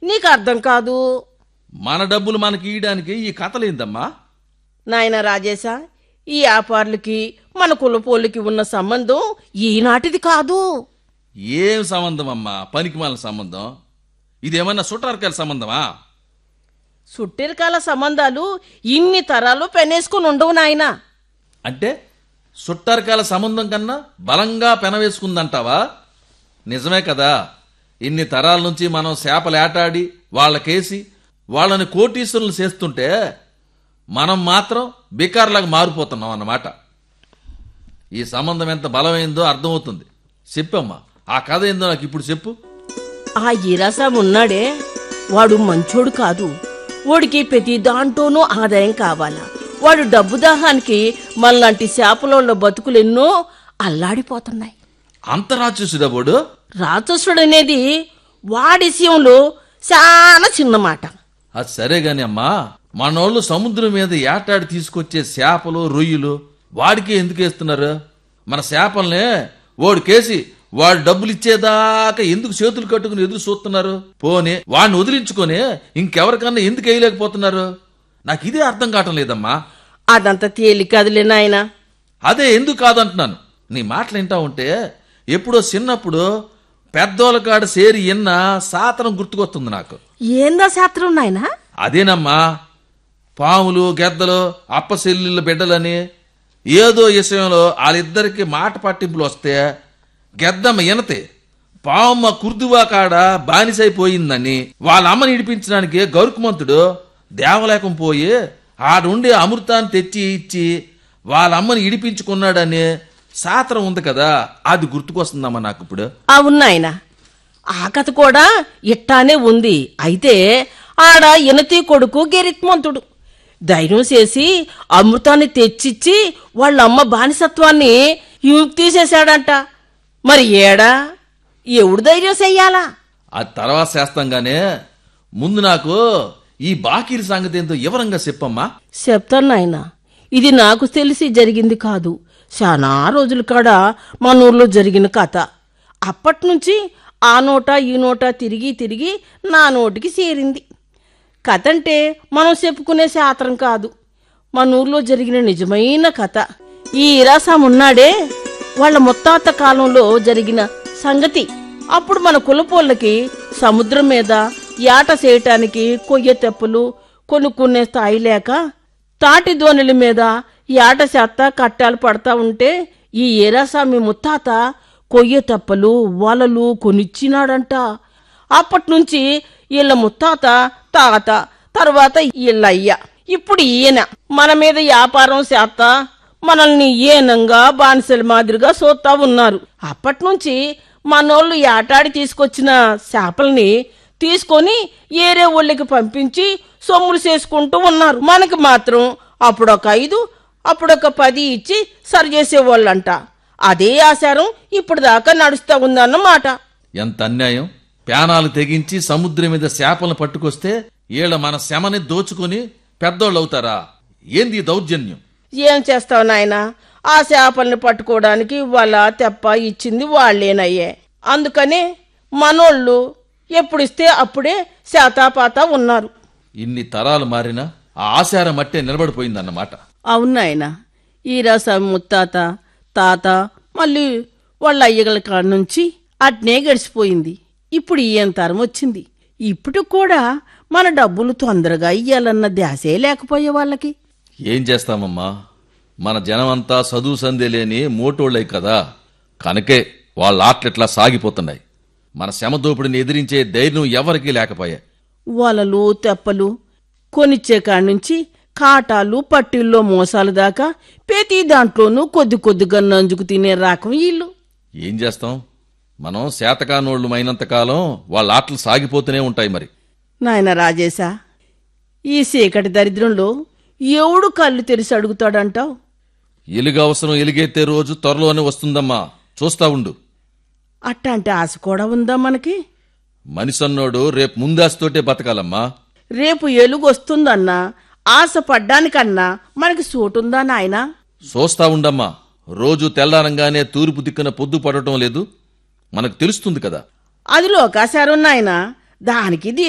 నీకు అర్థం కాదు మన డబ్బులు మనకి ఇయడానికి ఈ కథలేందమ్మా నాయన రాజేశా ఈ వ్యాపారులకి మన కులపోళ్ళకి ఉన్న సంబంధం ఈనాటిది కాదు ఏం సంబంధం అమ్మా పనికి మాలిన సంబంధం ఇదేమన్నా సుట్టారకాయల సంబంధమా సుట్టిరకాల సంబంధాలు ఇన్ని తరాలు పెనేసుకుని ఉండవు నాయనా అంటే సుట్టారకాల సంబంధం కన్నా బలంగా పెనవేసుకుందంటావా నిజమే కదా ఇన్ని తరాల నుంచి మనం చేపలు ఏటాడి వాళ్ళకేసి వాళ్ళని కోటీశ్వరులు చేస్తుంటే మనం మాత్రం బికార్లాగా మారిపోతున్నాం అన్నమాట ఈ సంబంధం ఎంత బలమైందో అర్థమవుతుంది చెప్పమ్మా ఆ కథ ఏందో నాకు ఇప్పుడు చెప్పు ఆ ఈరాసాం ఉన్నాడే వాడు మంచోడు కాదు వాడికి ప్రతి దాంట్లోనూ ఆదాయం కావాలా వాడు డబ్బు దాహానికి మనలాంటి చేపలోళ్ళ బతుకులెన్నో అల్లాడిపోతున్నాయి అంత రాక్షసుడా వాడు రాక్షసుడు అనేది వాడి విషయంలో చాలా చిన్న మాట అది సరే గాని అమ్మా మనోళ్ళు సముద్రం మీద ఏటాడి తీసుకొచ్చే చేపలు రొయ్యలు వాడికి ఎందుకు వేస్తున్నారు మన చేపల్ని వాడికేసి వాడు డబ్బులు ఇచ్చేదాకా ఎందుకు చేతులు కట్టుకుని ఎదురు చూస్తున్నారు పోనీ వాడిని వదిలించుకొని ఇంకెవరికన్నా ఎందుకు వేయలేకపోతున్నారు నాకు ఇదే అర్థం కావటం లేదమ్మా అదంత తేలిక కదిలే నాయనా అదే ఎందుకు కాదంటున్నాను నీ మాటలు వింటా ఉంటే ఎప్పుడో చిన్నప్పుడు పెద్దోళ్ళ కాడ సేరి ఎన్న సాతనం గుర్తుకొస్తుంది నాకు ఏందా శాస్త్రం నాయనా అదేనమ్మా పాములు గెద్దలు అప్పసెల్లుల బిడ్డలని ఏదో విషయంలో వాళ్ళిద్దరికి మాట పట్టింపులు వస్తే గెద్దమ్మ ఇనతే పావమ్మ కుర్దువా కాడ బానిసైపోయిందని వాళ్ళ అమ్మని ఇడిపించడానికి గరుకుమంతుడు దేవలేకం పోయి ఆడుండే అమృతాన్ని తెచ్చి ఇచ్చి వాళ్ళ అమ్మని ఇడిపించుకున్నాడని సాత్రం ఉంది కదా అది గుర్తుకొస్తుందమ్మా నాకు ఇప్పుడు అవును నాయనా ఆ కథ కూడా ఇట్టానే ఉంది అయితే ఆడ ఇనతి కొడుకు గెరిత్మంతుడు ధైర్యం చేసి అమృతాన్ని తెచ్చిచ్చి వాళ్ళ అమ్మ బానిసత్వాన్ని యూక్ తీసేశాడంట మరి ఏడా ఎవడు ధైర్యం చెయ్యాలా అది తర్వాత చేస్తాంగానే ముందు నాకు ఈ బాకీల సంగతి ఏంటో వివరంగా చెప్పమ్మా చెప్తాను నాయన ఇది నాకు తెలిసి జరిగింది కాదు చాలా రోజుల కాడ మన ఊర్లో జరిగిన కథ అప్పటి నుంచి ఆ నోట ఈ నోట తిరిగి తిరిగి నా నోటికి చేరింది కథ అంటే మనం చెప్పుకునే శాస్త్రం కాదు మన ఊర్లో జరిగిన నిజమైన కథ ఈ ఇరాసాం ఉన్నాడే వాళ్ళ ముత్తాత కాలంలో జరిగిన సంగతి అప్పుడు మన కులపోళ్ళకి సముద్రం మీద యాట చేయటానికి కొయ్య తెప్పలు కొనుక్కునే స్థాయి లేక తాటి దోణిల మీద యాట చేత కట్టాలు పడతా ఉంటే ఈ ఏరాసామి ముత్తాత కొయ్య తెప్పలు వలలు కొనిచ్చినాడంట అప్పటి నుంచి వీళ్ళ ముత్తాత తాత తర్వాత వీళ్ళయ్య ఇప్పుడు ఈయన మన మీద వ్యాపారం చేత మనల్ని ఏనంగా బానిసల మాదిరిగా చూస్తా ఉన్నారు అప్పటి నుంచి మనోళ్ళు ఏటాడి తీసుకొచ్చిన చేపల్ని తీసుకొని ఏరే ఊళ్ళకి పంపించి సొమ్ములు చేసుకుంటూ ఉన్నారు మనకి మాత్రం అప్పుడొక ఐదు అప్పుడొక పది ఇచ్చి సరి చేసేవాళ్ళంట అదే ఆచారం ఇప్పుడు దాకా నడుస్తా ఉందన్నమాట ఎంత అన్యాయం ప్యానాలు తెగించి సముద్రం మీద చేపలను పట్టుకొస్తే ఈళ్ళ మన శమని దోచుకొని పెద్దోళ్ళు అవుతారా ఏంది ఈ దౌర్జన్యం ఏం చేస్తావు నాయనా ఆ చేపల్ని పట్టుకోవడానికి వాళ్ళ తెప్ప ఇచ్చింది వాళ్ళేనయ్యే అందుకనే మనోళ్ళు ఎప్పుడిస్తే అప్పుడే శాతాపాత ఉన్నారు ఇన్ని తరాలు మారినా ఆ ఆచారం మట్టే నిలబడిపోయిందన్నమాట అవును నాయనా ఈ రసం ముత్తాత తాత మళ్ళీ వాళ్ళ అయ్యగల కాడ నుంచి అట్నే గడిచిపోయింది ఇప్పుడు ఈయన తరం వచ్చింది ఇప్పుడు కూడా మన డబ్బులు తొందరగా ఇయ్యాలన్న ధ్యాసే లేకపోయే వాళ్ళకి ఏం చేస్తామమ్మా మన జనమంతా చదువు సందే లేని మోటోళ్ళై కదా కనుకే వాళ్ళ ఆటలిట్లా సాగిపోతున్నాయి మన శ్రమ దోపిడిని ఎదిరించే ధైర్యం ఎవరికీ లేకపోయా వలలు తెప్పలు కొనిచ్చే కాడి నుంచి కాటాలు పట్టిల్లో మోసాలు దాకా ప్రతి దాంట్లోనూ కొద్ది కొద్దిగా నంజుకు తినే రకం వీళ్ళు ఏం చేస్తాం మనం శాతకానోళ్ళు అయినంతకాలం వాళ్ళ ఆటలు సాగిపోతూనే ఉంటాయి మరి నాయన రాజేశా ఈ చీకటి దరిద్రంలో ఎవడు కళ్ళు తెరిచి అడుగుతాడంటావు ఎలుగు అవసరం ఎలుగెత్తే రోజు త్వరలోనే వస్తుందమ్మా చూస్తా ఉండు అట్టాంటి ఆశ కూడా ఉందా మనకి మనిషన్నోడు రేపు ముందాస్తోటే బతకాలమ్మా రేపు ఎలుగు వస్తుందన్నా ఆశ పడ్డానికన్నా మనకి సోటుందా నాయనా చూస్తా ఉండమ్మా రోజు తెల్లారంగానే తూర్పు దిక్కున పొద్దు పడటం లేదు మనకు తెలుస్తుంది కదా అది లోకాశారం నాయనా దానికి